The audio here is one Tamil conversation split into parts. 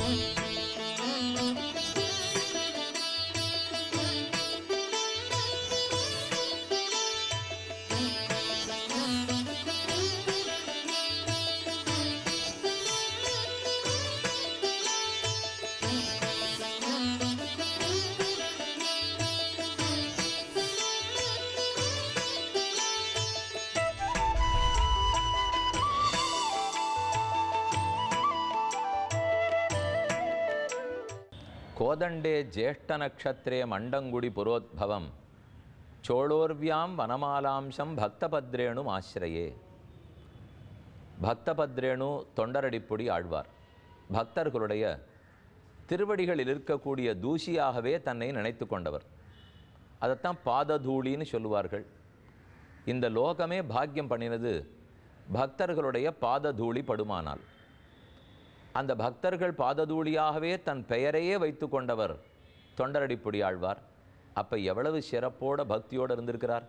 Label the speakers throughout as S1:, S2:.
S1: கோதண்டே ஜேஷ்ட நக்ஷத்திரே மண்டங்குடி புரோத்பவம் சோழோர்வியாம் வனமாலாம்சம் பக்தபத்ரேணு ஆசிரயே பக்தபத்ரேணு தொண்டரடிப்புடி ஆழ்வார் பக்தர்களுடைய திருவடிகளில் இருக்கக்கூடிய தூசியாகவே தன்னை நினைத்து கொண்டவர் அதைத்தான் பாததூளின்னு சொல்லுவார்கள் இந்த லோகமே பாக்கியம் பண்ணினது பக்தர்களுடைய பாததூளி படுமானால் அந்த பக்தர்கள் பாததூளியாகவே தன் பெயரையே வைத்து கொண்டவர் தொண்டரடிப்புடி ஆழ்வார் அப்போ எவ்வளவு சிறப்போட பக்தியோடு இருந்திருக்கிறார்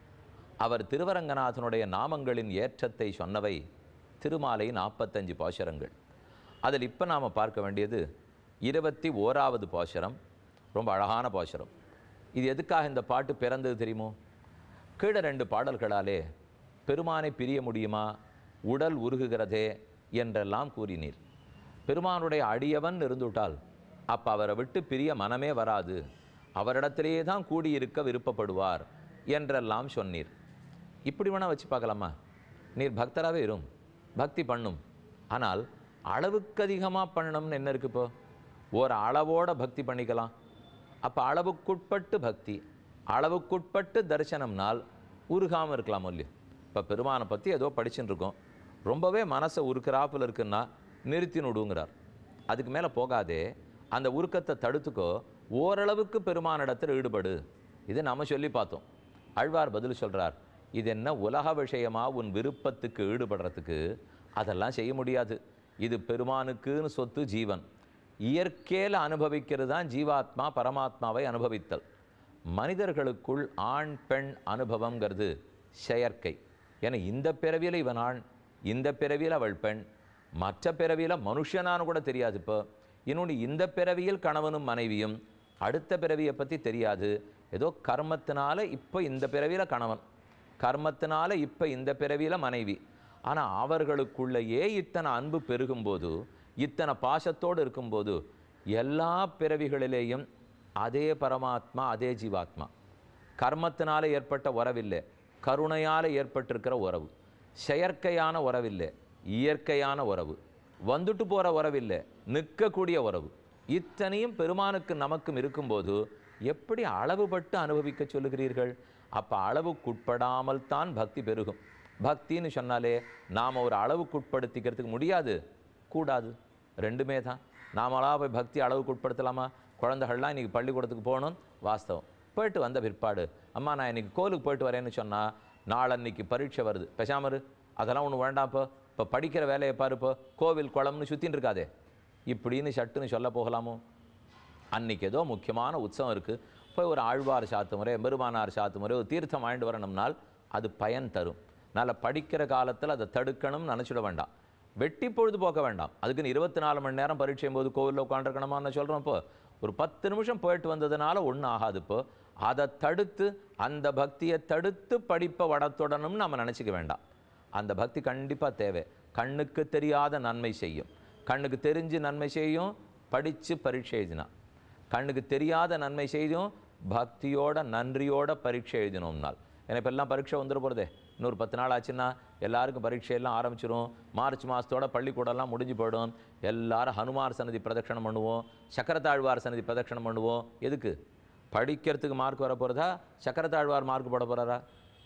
S1: அவர் திருவரங்கநாதனுடைய நாமங்களின் ஏற்றத்தை சொன்னவை திருமாலை நாற்பத்தஞ்சு பாசுரங்கள் அதில் இப்போ நாம் பார்க்க வேண்டியது இருபத்தி ஓராவது பாசுரம் ரொம்ப அழகான பாசுரம் இது எதுக்காக இந்த பாட்டு பிறந்தது தெரியுமோ கீழே ரெண்டு பாடல்களாலே பெருமானை பிரிய முடியுமா உடல் உருகுகிறதே என்றெல்லாம் கூறினீர் பெருமானுடைய அடியவன் இருந்துவிட்டால் அப்போ அவரை விட்டு பிரிய மனமே வராது அவரிடத்திலேயே தான் கூடியிருக்க விருப்பப்படுவார் என்றெல்லாம் சொன்னீர் இப்படி வேணால் வச்சு பார்க்கலாமா நீர் பக்தராகவே இரும் பக்தி பண்ணும் ஆனால் அளவுக்கு அதிகமாக பண்ணணும்னு என்ன இருக்கு இப்போ ஒரு அளவோட பக்தி பண்ணிக்கலாம் அப்போ அளவுக்குட்பட்டு பக்தி அளவுக்குட்பட்டு தரிசனம்னால் உருகாமல் இருக்கலாம் இல்லையோ இப்போ பெருமானை பற்றி ஏதோ படிச்சுட்டு இருக்கோம் ரொம்பவே மனசை உருக்கிறாப்புல இருக்குன்னா நிறுத்தி நுடுங்கிறார் அதுக்கு மேலே போகாதே அந்த உருக்கத்தை தடுத்துக்கோ ஓரளவுக்கு பெருமானிடத்தில் ஈடுபடு இது நம்ம சொல்லி பார்த்தோம் ஆழ்வார் பதில் சொல்கிறார் இது என்ன உலக விஷயமா உன் விருப்பத்துக்கு ஈடுபடுறதுக்கு அதெல்லாம் செய்ய முடியாது இது பெருமானுக்குன்னு சொத்து ஜீவன் இயற்கையில் அனுபவிக்கிறது தான் ஜீவாத்மா பரமாத்மாவை அனுபவித்தல் மனிதர்களுக்குள் ஆண் பெண் அனுபவங்கிறது செயற்கை ஏன்னா இந்த பிறவியில் இவன் ஆண் இந்த பிறவியில் அவள் பெண் மற்ற பிறவியில் மனுஷனான்னு கூட தெரியாது இப்போ இன்னொன்று இந்த பிறவியில் கணவனும் மனைவியும் அடுத்த பிறவியை பற்றி தெரியாது ஏதோ கர்மத்தினால இப்போ இந்த பிறவியில் கணவன் கர்மத்தினால இப்போ இந்த பிறவியில் மனைவி ஆனால் அவர்களுக்குள்ளேயே இத்தனை அன்பு பெருகும்போது இத்தனை பாசத்தோடு இருக்கும்போது எல்லா பிறவிகளிலேயும் அதே பரமாத்மா அதே ஜீவாத்மா கர்மத்தினால ஏற்பட்ட உறவில்லை கருணையால் ஏற்பட்டிருக்கிற உறவு செயற்கையான உறவில்லை இயற்கையான உறவு வந்துட்டு போகிற உறவில்லை நிற்கக்கூடிய உறவு இத்தனையும் பெருமானுக்கு நமக்கும் இருக்கும்போது எப்படி அளவுபட்டு அனுபவிக்க சொல்லுகிறீர்கள் அப்போ அளவுக்குட்படாமல் தான் பக்தி பெருகும் பக்தின்னு சொன்னாலே நாம் ஒரு அளவுக்குட்படுத்திக்கிறதுக்கு முடியாது கூடாது ரெண்டுமே தான் நாமளா போய் பக்தி அளவுக்கு உட்படுத்தலாமா குழந்தைகள்லாம் இன்றைக்கி பள்ளிக்கூடத்துக்கு போகணும் வாஸ்தவம் போயிட்டு வந்த பிற்பாடு அம்மா நான் இன்னைக்கு கோவிலுக்கு போயிட்டு வரேன்னு சொன்னால் நாளன்னைக்கு பரீட்சை வருது பேசாம இரு அதெல்லாம் ஒன்று வேண்டாம் இப்போ இப்போ படிக்கிற வேலையை பாரு இப்போ கோவில் குளம்னு சுற்றின்னு இருக்காதே இப்படின்னு சட்டுன்னு சொல்ல போகலாமோ அன்னைக்கு ஏதோ முக்கியமான உற்சவம் இருக்குது போய் ஒரு ஆழ்வார் சாத்து முறை பெருமானார் சாத்து முறை ஒரு தீர்த்தம் வாங்கிட்டு வரணும்னால் அது பயன் தரும் அதனால் படிக்கிற காலத்தில் அதை தடுக்கணும்னு நினச்சிட வேண்டாம் வெட்டி பொழுது போக்க வேண்டாம் அதுக்குன்னு இருபத்தி நாலு மணி நேரம் பரீட்சையும் போது கோவிலில் உட்காந்துருக்கணுமான்னு சொல்கிறோம் இப்போ ஒரு பத்து நிமிஷம் போயிட்டு வந்ததுனால ஒன்றும் ஆகாது இப்போ அதை தடுத்து அந்த பக்தியை தடுத்து படிப்பை வளர்த்துடணும்னு நம்ம நினச்சிக்க வேண்டாம் அந்த பக்தி கண்டிப்பாக தேவை கண்ணுக்கு தெரியாத நன்மை செய்யும் கண்ணுக்கு தெரிஞ்சு நன்மை செய்யும் படித்து பரீட்சை எழுதினா கண்ணுக்கு தெரியாத நன்மை செய்தும் பக்தியோட நன்றியோட பரீட்சை எழுதினோம்னால் ஏன்னா இப்போ எல்லாம் பரீட்சை வந்துட போகிறதே இன்னொரு பத்து நாள் ஆச்சுன்னா எல்லாருக்கும் பரீட்சையெல்லாம் ஆரம்பிச்சிரும் மார்ச் மாதத்தோட பள்ளிக்கூடம்லாம் முடிஞ்சு போயிடும் எல்லாரும் ஹனுமார் சன்னதி பிரதட்சணம் பண்ணுவோம் சக்கரத்தாழ்வார் சன்னதி பிரதட்சணம் பண்ணுவோம் எதுக்கு படிக்கிறதுக்கு மார்க் வர போகிறதா சக்கரத்தாழ்வார் மார்க் போட போகிறாரா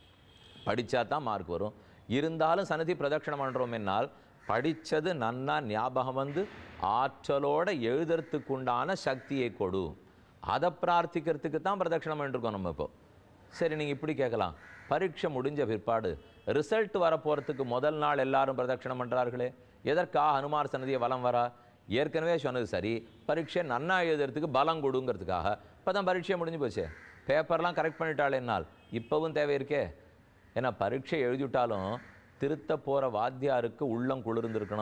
S1: படித்தா தான் மார்க் வரும் இருந்தாலும் சன்னதி பிரதட்சணம் பண்ணுறோம் என்னால் படித்தது நன்னா ஞாபகம் வந்து ஆற்றலோட எழுதுறதுக்கு உண்டான சக்தியை கொடு அதை பிரார்த்திக்கிறதுக்கு தான் பிரதட்சணம் பண்ணிருக்கோம் நம்ம இப்போ சரி நீங்கள் இப்படி கேட்கலாம் பரீட்சை முடிஞ்ச பிற்பாடு ரிசல்ட் வரப்போகிறதுக்கு முதல் நாள் எல்லாரும் பிரதட்சணம் பண்ணுறார்களே எதற்காக ஹனுமார் சன்னதியை வலம் வரா ஏற்கனவே சொன்னது சரி பரீட்சை நன்னா எழுதுறதுக்கு பலம் கொடுங்கிறதுக்காக இப்போ தான் பரீட்சை முடிஞ்சு போச்சே பேப்பர்லாம் கரெக்ட் பண்ணிட்டாளேன்னால் இப்போவும் தேவை இருக்கே ஏன்னா பரீட்சை எழுதிவிட்டாலும் திருத்த போகிற வாத்தியாருக்கு உள்ளம் குளிர்ந்திருக்கணும்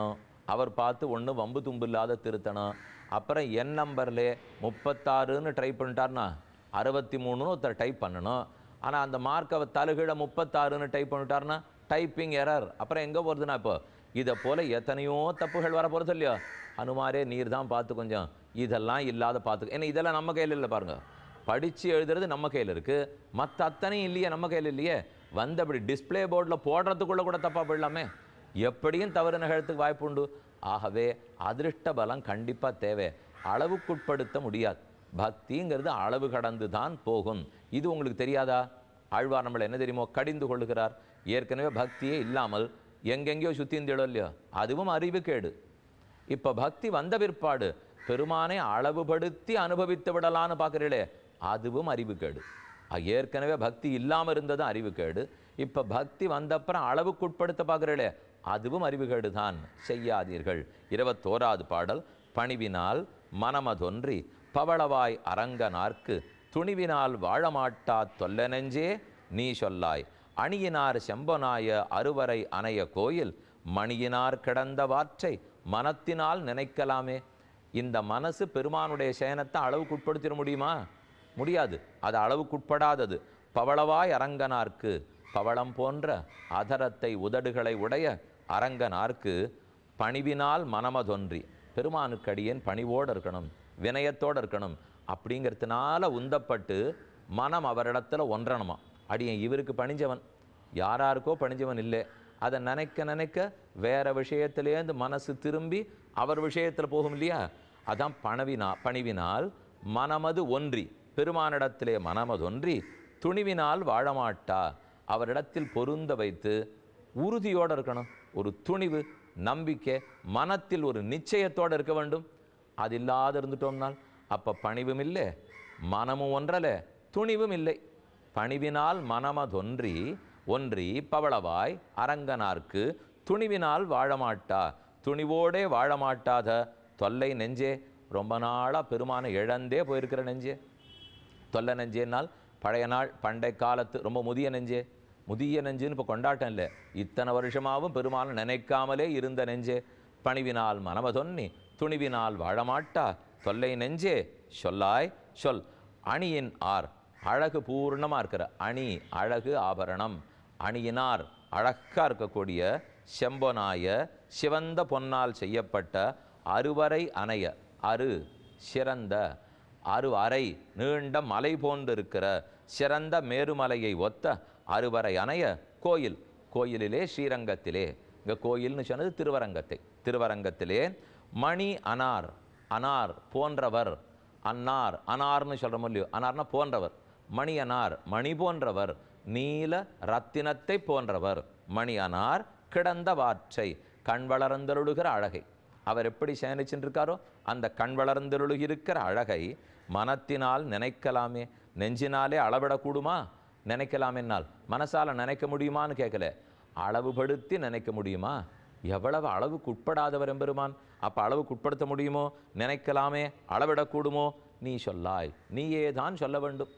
S1: அவர் பார்த்து ஒன்று வம்பு தும்பு இல்லாத திருத்தணும் அப்புறம் என் நம்பர்லே முப்பத்தாறுன்னு ட்ரை பண்ணிட்டார்னா அறுபத்தி மூணுன்னு ஒருத்தர் டைப் பண்ணணும் ஆனால் அந்த மார்க் அவர் தலைகீழ முப்பத்தாறுன்னு டைப் பண்ணிட்டார்னா டைப்பிங் எரர் அப்புறம் எங்கே போகிறதுனா இப்போ இதை போல எத்தனையோ தப்புகள் வர போகிறது இல்லையோ அனுமாரே நீர் தான் பார்த்து கொஞ்சம் இதெல்லாம் இல்லாத பார்த்து ஏன்னா இதெல்லாம் நம்ம கையில் இல்லை பாருங்க படித்து எழுதுறது நம்ம கையில் இருக்குது மற்ற அத்தனையும் இல்லையே நம்ம கையில் இல்லையே வந்து அப்படி டிஸ்ப்ளே போர்டில் போடுறதுக்குள்ளே கூட தப்பாக போயிடலாமே எப்படியும் தவறு நிகழத்துக்கு வாய்ப்பு உண்டு ஆகவே அதிருஷ்ட பலம் கண்டிப்பாக தேவை அளவுக்குட்படுத்த முடியாது பக்திங்கிறது அளவு கடந்து தான் போகும் இது உங்களுக்கு தெரியாதா ஆழ்வார் நம்மளை என்ன தெரியுமோ கடிந்து கொள்ளுகிறார் ஏற்கனவே பக்தியே இல்லாமல் எங்கெங்கேயோ சுத்தி இருந்தோம் இல்லையோ அதுவும் அறிவு கேடு இப்போ பக்தி வந்த பிற்பாடு பெருமானை அளவுபடுத்தி அனுபவித்து விடலான்னு பார்க்குறீங்களே அதுவும் அறிவு கேடு அஹ் ஏற்கனவே பக்தி இல்லாமல் இருந்ததும் அறிவு கேடு இப்போ பக்தி வந்தப்புறம் அளவுக்குட்படுத்த பார்க்குறீங்களே அதுவும் அறிவு கேடு தான் செய்யாதீர்கள் இருபத்தோராது பாடல் பணிவினால் மனமதொன்றி பவளவாய் அரங்கனார்க்கு துணிவினால் வாழமாட்டா தொல்ல நெஞ்சே நீ சொல்லாய் அணியினார் செம்பனாய அருவரை அணைய கோயில் மணியினார் கிடந்த வாற்றை மனத்தினால் நினைக்கலாமே இந்த மனசு பெருமானுடைய சயனத்தை அளவுக்குட்படுத்திட முடியுமா முடியாது அது அளவுக்குட்படாதது பவளவாய் அரங்கனார்க்கு பவளம் போன்ற அதரத்தை உதடுகளை உடைய அரங்கனார்க்கு பணிவினால் மனமதொன்றி பெருமானுக்கு அடியேன் பணிவோடு இருக்கணும் வினயத்தோடு இருக்கணும் அப்படிங்கிறதுனால உந்தப்பட்டு மனம் அவரிடத்துல ஒன்றணுமா அடியேன் இவருக்கு பணிஞ்சவன் யாராருக்கோ பணிஞ்சவன் இல்லை அதை நினைக்க நினைக்க வேற விஷயத்திலேருந்து மனசு திரும்பி அவர் விஷயத்தில் போகும் இல்லையா அதான் பணவினா பணிவினால் மனமது ஒன்றி பெருமானிடத்திலே மனமதொன்றி துணிவினால் வாழமாட்டா அவரிடத்தில் பொருந்த வைத்து உறுதியோடு இருக்கணும் ஒரு துணிவு நம்பிக்கை மனத்தில் ஒரு நிச்சயத்தோடு இருக்க வேண்டும் அது இல்லாத இருந்துட்டோம்னால் அப்போ பணிவும் இல்லை மனமும் ஒன்றலை துணிவும் இல்லை பணிவினால் மனமதொன்றி ஒன்றி பவளவாய் அரங்கனார்க்கு துணிவினால் வாழமாட்டா துணிவோடே வாழமாட்டாத தொல்லை நெஞ்சே ரொம்ப நாளாக பெருமானை இழந்தே போயிருக்கிற நெஞ்சே தொல்லை நெஞ்சேனால் பழைய நாள் பண்டை காலத்து ரொம்ப முதிய நெஞ்சே முதிய நெஞ்சுன்னு இப்போ கொண்டாட்டம் இல்லை இத்தனை வருஷமாவும் பெருமானை நினைக்காமலே இருந்த நெஞ்சே பணிவினால் மனமதொன்னி துணிவினால் வாழமாட்டா தொல்லை நெஞ்சே சொல்லாய் சொல் அணியின் ஆர் அழகு பூர்ணமாக இருக்கிற அணி அழகு ஆபரணம் அணியினார் அழகா இருக்கக்கூடிய செம்பொனாய சிவந்த பொன்னால் செய்யப்பட்ட அறுவரை அணைய அரு சிறந்த அரு அறை நீண்ட மலை போன்றிருக்கிற சிறந்த மேருமலையை ஒத்த அறுவரை அணைய கோயில் கோயிலிலே ஸ்ரீரங்கத்திலே இங்கே கோயில்னு சொன்னது திருவரங்கத்தை திருவரங்கத்திலே மணி அனார் அனார் போன்றவர் அன்னார் அனார்னு சொல்கிறோம் இல்லையோ அனார்னா போன்றவர் மணி அனார் மணி போன்றவர் நீல ரத்தினத்தை போன்றவர் மணி அனார் கிடந்த வாற்றை கண் வளர்ந்தருளுகிற அழகை அவர் எப்படி சேனிச்சுருக்காரோ அந்த கண் வளர்ந்தருளுகி இருக்கிற அழகை மனத்தினால் நினைக்கலாமே நெஞ்சினாலே அளவிடக்கூடுமா நினைக்கலாமென்னால் மனசால நினைக்க முடியுமான்னு கேட்கல அளவுபடுத்தி நினைக்க முடியுமா எவ்வளவு அளவுக்கு உட்படாதவர் எம்பெருமான் அப்போ அளவுக்கு உட்படுத்த முடியுமோ நினைக்கலாமே அளவிடக்கூடுமோ நீ சொல்லாய் நீயே தான் சொல்ல வேண்டும்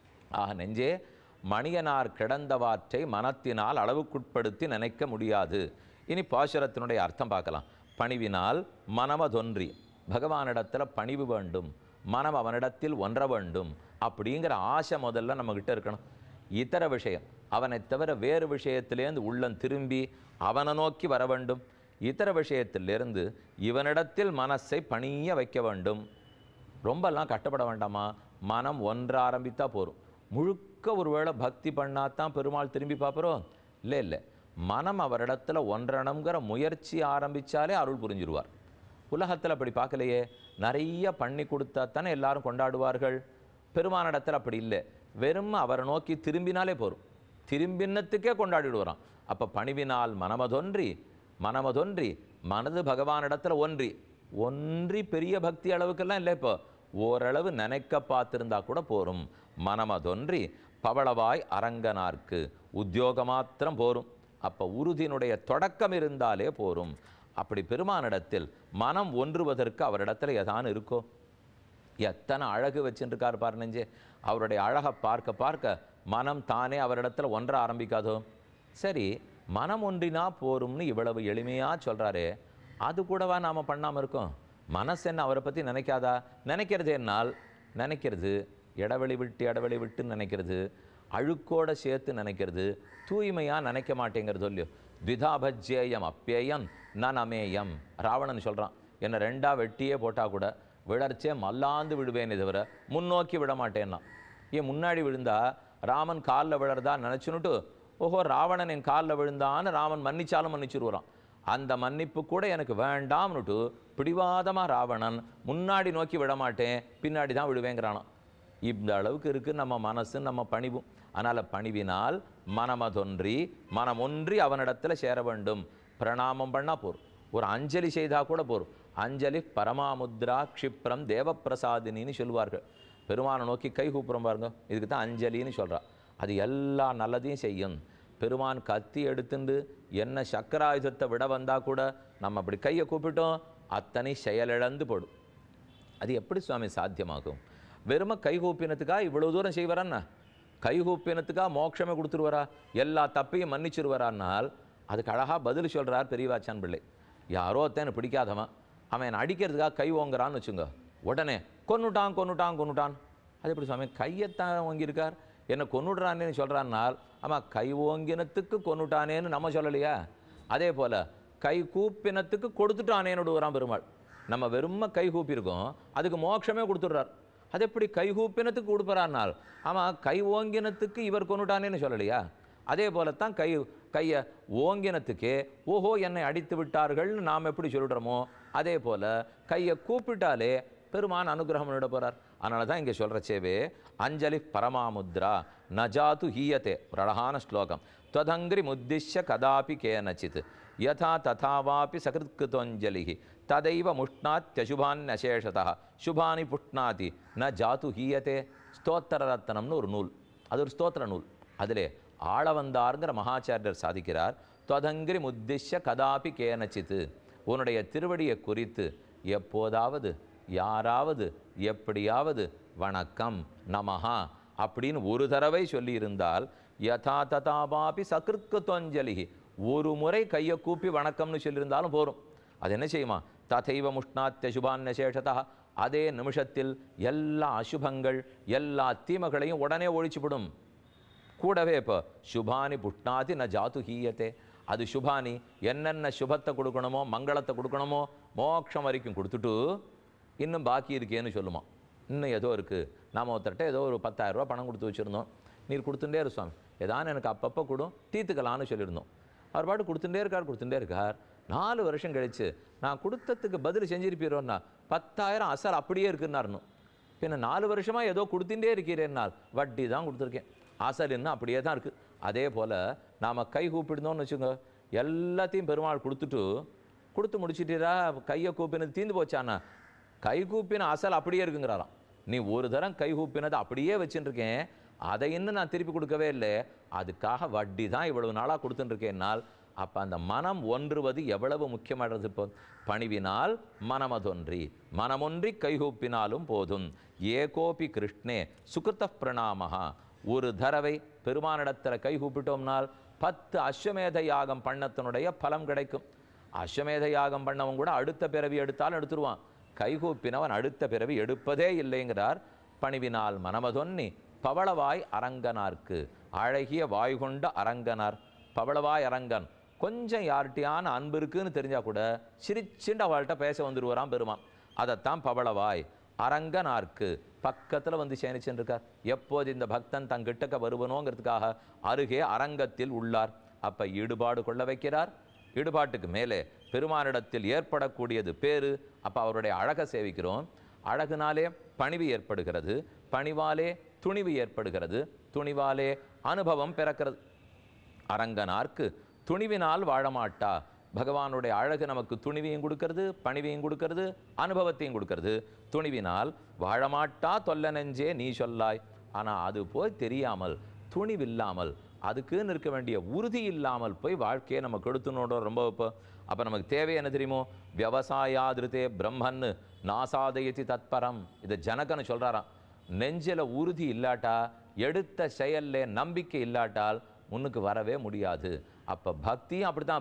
S1: ஆக நெஞ்சே மணியனார் கிடந்தவாற்றை மனத்தினால் அளவுக்குட்படுத்தி நினைக்க முடியாது இனி பாசுரத்தினுடைய அர்த்தம் பார்க்கலாம் பணிவினால் மனமதொன்றி பகவானிடத்தில் பணிவு வேண்டும் மனம் அவனிடத்தில் ஒன்ற வேண்டும் அப்படிங்கிற ஆசை முதல்ல நம்மக்கிட்ட இருக்கணும் இதர விஷயம் அவனை தவிர வேறு விஷயத்திலேருந்து உள்ளம் திரும்பி அவனை நோக்கி வர வேண்டும் இதர விஷயத்திலிருந்து இவனிடத்தில் மனசை பணிய வைக்க வேண்டும் ரொம்பலாம் கஷ்டப்பட வேண்டாமா மனம் ஒன்ற ஆரம்பித்தா போரும் முழுக்க ஒருவேளை பக்தி பண்ணாதான் பெருமாள் திரும்பி பார்ப்பறோம் இல்லை இல்லை மனம் அவரிடத்துல ஒன்றணுங்கிற முயற்சி ஆரம்பிச்சாலே அருள் புரிஞ்சிருவார் உலகத்தில் அப்படி பார்க்கலையே நிறைய பண்ணி கொடுத்தா தானே எல்லாரும் கொண்டாடுவார்கள் பெருமானிடத்தில் அப்படி இல்லை வெறும் அவரை நோக்கி திரும்பினாலே போரும் திரும்பினத்துக்கே கொண்டாடிடுவாராம் அப்போ பணிவினால் மனமதொன்றி மனமதொன்றி மனது பகவானிடத்துல ஒன்றி ஒன்றி பெரிய பக்தி அளவுக்கெல்லாம் இல்லை இப்போ ஓரளவு நினைக்க பார்த்திருந்தா கூட போரும் மனமதொன்றி பவளவாய் அரங்கனார்க்கு உத்தியோக மாத்திரம் போரும் அப்போ உறுதியினுடைய தொடக்கம் இருந்தாலே போரும் அப்படி பெருமானிடத்தில் மனம் ஒன்றுவதற்கு அவரிடத்துல எதான் இருக்கோ எத்தனை அழகு வச்சுருக்கார் பாரு நெஞ்சே அவருடைய அழகை பார்க்க பார்க்க மனம் தானே அவரிடத்துல ஒன்ற ஆரம்பிக்காதோ சரி மனம் ஒன்றினா போரும்னு இவ்வளவு எளிமையாக சொல்கிறாரே அது கூடவா நாம் பண்ணாமல் இருக்கோம் மனசு என்ன அவரை பற்றி நினைக்காதா நினைக்கிறது என்னால் நினைக்கிறது இடவெளி விட்டு இடவெளி விட்டு நினைக்கிறது அழுக்கோட சேர்த்து நினைக்கிறது தூய்மையாக நினைக்க மாட்டேங்கிறது இல்லையோ த்விதாபஜ்யேயம் அப்பியயம் நான் அமேயம் ராவணன் சொல்கிறான் என்னை ரெண்டா வெட்டியே போட்டால் கூட விழர்ச்சே மல்லாந்து விடுவேனே தவிர முன்னோக்கி விட மாட்டேன்னா ஏன் முன்னாடி விழுந்தா ராமன் காலில் விழறதா நினச்சுன்னுட்டு ஓஹோ ராவணன் என் காலில் விழுந்தான்னு ராமன் மன்னிச்சாலும் மன்னிச்சிருவான் அந்த மன்னிப்பு கூட எனக்கு வேண்டாம்னுட்டு பிடிவாதமாக ராவணன் முன்னாடி நோக்கி விட மாட்டேன் பின்னாடி தான் விடுவேங்கிறானாம் இந்த அளவுக்கு இருக்குது நம்ம மனசு நம்ம பணிவும் அதனால் பணிவினால் மனமதொன்றி மனமொன்றி அவனிடத்தில் சேர வேண்டும் பிரணாமம் பண்ணால் போரும் ஒரு அஞ்சலி செய்தால் கூட போரும் அஞ்சலி பரமாமுத்ரா க்ஷிப்ரம் தேவப்பிரசாதினின்னு சொல்லுவார்கள் பெருமானை நோக்கி கை கூப்புறம் பாருங்க இதுக்கு தான் அஞ்சலின்னு சொல்றா அது எல்லா நல்லதையும் செய்யும் பெருமான் கத்தி எடுத்துண்டு என்ன சக்கராயுதத்தை விட வந்தா கூட நம்ம அப்படி கையை கூப்பிட்டோம் அத்தனை செயலிழந்து போடும் அது எப்படி சுவாமி சாத்தியமாகும் வெறும கைகூப்பினத்துக்காக இவ்வளவு தூரம் செய்வாரான்னா கைகூப்பினத்துக்காக மோட்சமே கொடுத்துருவாரா எல்லா தப்பையும் மன்னிச்சிருவாரானால் அதுக்கு அழகா பதில் சொல்றார் பெரியவாச்சான் பிள்ளை யாரோ ஒருத்தன் பிடிக்காதவன் அவன் என்னை அடிக்கிறதுக்காக கை ஓங்குறான்னு வச்சுங்க உடனே கொன்னுட்டான் கொன்னுட்டான் கொன்னுட்டான் அது எப்படி சுவாமி கையத்தான் ஓங்கியிருக்கார் என்ன கொன்னுடுறானேன்னு சொல்கிறான்னால் ஆமாம் கை ஓங்கினத்துக்கு கொன்னுட்டானேன்னு நம்ம சொல்லலையா அதே போல் கை கூப்பினத்துக்கு கொடுத்துட்டானேன்னு விடுவாராம் பெருமாள் நம்ம வெறும கை கூப்பியிருக்கோம் அதுக்கு மோட்சமே கொடுத்துட்றார் அது எப்படி கை கூப்பினத்துக்கு கொடுப்பறானால் ஆமாம் கை ஓங்கினத்துக்கு இவர் கொன்னுட்டானேன்னு சொல்லலையா அதே போலத்தான் கை கையை ஓங்கினத்துக்கே ஓஹோ என்னை அடித்து விட்டார்கள்னு நாம் எப்படி சொல்லிடுறோமோ அதே போல கையை கூப்பிட்டாலே பெருமான் அனுகிரகம் பண்ணிட போறார் அதனால தான் இங்கே சொல்கிறச்சேவே அஞ்சலி பரமாமுத்ரா நஜாது ஹீயத்தே ஒரு அழகான ஸ்லோகம் त्वदङ्घ्रि मुद्दिश्य कदापि केनचित् यथा तथा वापि सकृत्कृतोञ्जलिः तदैव मुष्णात्यशुभान्यशेषतः शुभानि புஷ்ணாதி ந ஜாத்து ஹீயத்தே ஸ்தோத்திர ரத்னம்னு ஒரு நூல் அது ஒரு ஸ்தோத்திர நூல் அதிலே ஆள வந்தாருங்கிற மகாச்சாரியர் சாதிக்கிறார் त्वदङ्घ्रि முத்திஷ்ய கதாபி கேனச்சித்து உன்னுடைய திருவடியை குறித்து எப்போதாவது யாராவது எப்படியாவது வணக்கம் நமஹா அப்படின்னு ஒரு தடவை சொல்லியிருந்தால் யதா ததாபாபி சகிருத்கத்தொஞ்சலி ஒரு முறை கையை கூப்பி வணக்கம்னு சொல்லியிருந்தாலும் போரும் அது என்ன செய்யுமா ததைவ முஷ்ணாத்திய சுபான்ய சேஷதா அதே நிமிஷத்தில் எல்லா அசுபங்கள் எல்லா தீமைகளையும் உடனே ஒழிச்சுவிடும் கூடவே இப்போ சுபானி புஷ்ணாதி ந ஜாத்து ஹீயத்தே அது சுபானி என்னென்ன சுபத்தை கொடுக்கணுமோ மங்களத்தை கொடுக்கணுமோ மோட்சம் வரைக்கும் கொடுத்துட்டு இன்னும் பாக்கி இருக்கேன்னு சொல்லுமா இன்னும் ஏதோ இருக்குது நாம ஒருத்தர்கிட்ட ஏதோ ஒரு 10000 ரூபாய் பணம் கொடுத்து வச்சுருந்தோம் நீர் கொடுத்துட்டே இரு சுவாமி ஏதானு எனக்கு அப்பப்போ கொடும் தீர்த்துக்கலான்னு சொல்லியிருந்தோம் அவர் பாட்டு கொடுத்துட்டே இருக்கார் கொடுத்துட்டே இருக்கார் நாலு வருஷம் கழிச்சு நான் கொடுத்ததுக்கு பதில் செஞ்சிருப்பீரோன்னா பத்தாயிரம் அசல் அப்படியே இருக்குன்னாருணும் பின்ன நாலு வருஷமா ஏதோ கொடுத்துட்டே இருக்கிறேன்னால் வட்டி தான் கொடுத்துருக்கேன் அசல் இன்னும் அப்படியே தான் இருக்குது அதே போல் நாம் கை கூப்பிடுந்தோம்னு வச்சுங்க எல்லாத்தையும் பெருமாள் கொடுத்துட்டு கொடுத்து முடிச்சிட்டீரா கையை கூப்பினது தீந்து போச்சானா கை கூப்பின அசல் அப்படியே இருக்குங்கிறாராம் நீ ஒரு தரம் கை கூப்பினது அப்படியே வச்சுட்டு இருக்கேன் அதை இன்னும் நான் திருப்பி கொடுக்கவே இல்லை அதுக்காக வட்டி தான் இவ்வளவு நாளாக கொடுத்துட்டுருக்கேன்னால் அப்போ அந்த மனம் ஒன்றுவது எவ்வளவு முக்கியமானது இப்போ பணிவினால் மனமதொன்றி மனமொன்றி கைகூப்பினாலும் போதும் ஏகோபி கிருஷ்ணே சுகிருத்த பிரணாமஹா ஒரு தடவை பெருமானிடத்தில் கை கூப்பிட்டோம்னால் பத்து அஸ்வமேத யாகம் பண்ணத்தினுடைய பலம் கிடைக்கும் அஸ்வமேத யாகம் பண்ணவன் கூட அடுத்த பிறவி எடுத்தாலும் எடுத்துருவான் கைகூப்பினவன் அடுத்த பிறவி எடுப்பதே இல்லைங்கிறார் பணிவினால் மனமதொன்னி பவளவாய் அரங்கனார்க்கு அழகிய வாய் கொண்ட அரங்கனார் பவளவாய் அரங்கன் கொஞ்சம் யார்கிட்டயான அன்பு இருக்குன்னு தெரிஞ்சா கூட சிரிச்சுண்டு அவள்கிட்ட பேச வந்துடுவாராம் பெருமான் அதைத்தான் பவளவாய் அரங்கனார்க்கு பக்கத்தில் வந்து சேனிச்சுருக்கார் எப்போது இந்த பக்தன் தன் கிட்டக்க வருவனோங்கிறதுக்காக அருகே அரங்கத்தில் உள்ளார் அப்ப ஈடுபாடு கொள்ள வைக்கிறார் ஈடுபாட்டுக்கு மேலே பெருமானிடத்தில் ஏற்படக்கூடியது பேரு அப்ப அவருடைய அழகை சேவிக்கிறோம் அழகுனாலே பணிவு ஏற்படுகிறது பணிவாலே துணிவு ஏற்படுகிறது துணிவாலே அனுபவம் பிறக்கிறது அரங்கனார்க்கு துணிவினால் வாழமாட்டா பகவானுடைய அழகு நமக்கு துணிவையும் கொடுக்கறது பணிவையும் கொடுக்கறது அனுபவத்தையும் கொடுக்கறது துணிவினால் வாழமாட்டா தொல்ல நெஞ்சே நீ சொல்லாய் ஆனா அது போய் தெரியாமல் துணிவில்லாமல் அதுக்குன்னு இருக்க வேண்டிய உறுதி இல்லாமல் போய் வாழ்க்கையை நம்ம கெடுத்துனோட ரொம்ப இப்போ அப்போ நமக்கு தேவை என்ன தெரியுமோ விவசாயாதிருத்தே பிரம்மன்னு நாசாதயத்தி தத்பரம் இதை ஜனகன்னு சொல்றாராம் நெஞ்சில உறுதி இல்லாட்டா எடுத்த செயல்ல நம்பிக்கை இல்லாட்டால் முன்னுக்கு வரவே முடியாது அப்போ பக்தியும் அப்படித்தான் இப்போ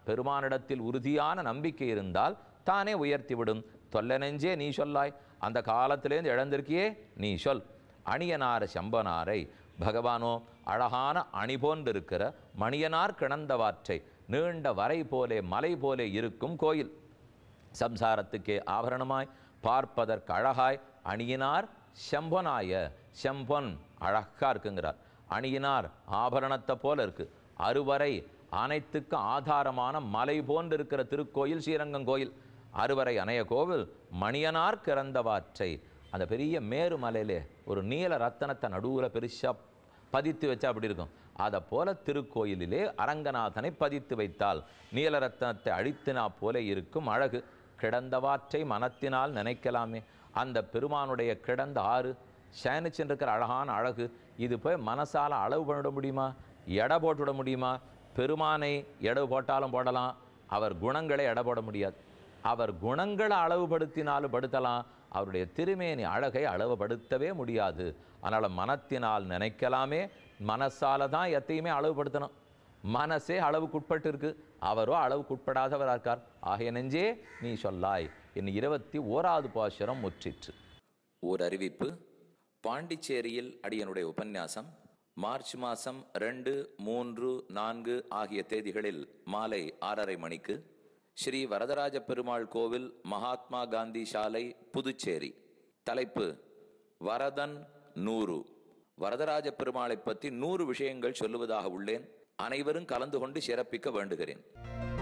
S1: பெருமானிடத்தில் உறுதியான நம்பிக்கை இருந்தால் தானே உயர்த்திவிடும் தொல்ல நெஞ்சே நீ சொல்லாய் அந்த காலத்திலேருந்து இழந்திருக்கியே நீ சொல் அணியனார செம்பனாரை பகவானோ அழகான அணி போன்றிருக்கிற மணியனார் கிணந்தவாற்றை நீண்ட வரை போலே மலை போலே இருக்கும் கோயில் சம்சாரத்துக்கே ஆபரணமாய் பார்ப்பதற்கு அழகாய் அணியினார் செம்பொனாய செம்பொன் அழகா இருக்குங்கிறார் அணியினார் ஆபரணத்தை போல இருக்கு அறுவரை அனைத்துக்கும் ஆதாரமான மலை போன்று இருக்கிற திருக்கோயில் ஸ்ரீரங்கம் கோயில் அறுவரை அணைய கோவில் மணியனார் கிறந்தவாற்றை அந்த பெரிய மேருமலையிலே ஒரு நீல ரத்தனத்தை நடுவில் பெருசா பதித்து வச்சா அப்படி இருக்கும் அதை போல திருக்கோயிலிலே அரங்கநாதனை பதித்து வைத்தால் நீலரத்னத்தை அழித்தினா போல இருக்கும் அழகு கிடந்தவாற்றை மனத்தினால் நினைக்கலாமே அந்த பெருமானுடைய கிடந்த ஆறு சேனிச்சுருக்கிற அழகான அழகு இது போய் மனசால அளவு பண்ணிட முடியுமா எடை போட்டுவிட முடியுமா பெருமானை எடை போட்டாலும் போடலாம் அவர் குணங்களை எடை போட முடியாது அவர் குணங்களை அளவுபடுத்தினாலும் படுத்தலாம் அவருடைய திருமேனி அழகை அளவுபடுத்தவே முடியாது அதனால் மனத்தினால் நினைக்கலாமே மனசால தான் எத்தையுமே அளவுபடுத்தணும் மனசே அளவுக்குட்பட்டு இருக்கு அவரோ அளவுக்குட்படாதவராக இருக்கார் ஆகிய நெஞ்சே நீ சொல்லாய் என் இருபத்தி ஓராவது பாசுரம் முற்றிற்று
S2: ஓர் அறிவிப்பு பாண்டிச்சேரியில் அடியனுடைய உபன்யாசம் மார்ச் மாதம் ரெண்டு மூன்று நான்கு ஆகிய தேதிகளில் மாலை ஆறரை மணிக்கு ஸ்ரீ வரதராஜ பெருமாள் கோவில் மகாத்மா காந்தி சாலை புதுச்சேரி தலைப்பு வரதன் நூறு வரதராஜ பெருமாளை பற்றி நூறு விஷயங்கள் சொல்லுவதாக உள்ளேன் அனைவரும் கலந்து கொண்டு சிறப்பிக்க வேண்டுகிறேன்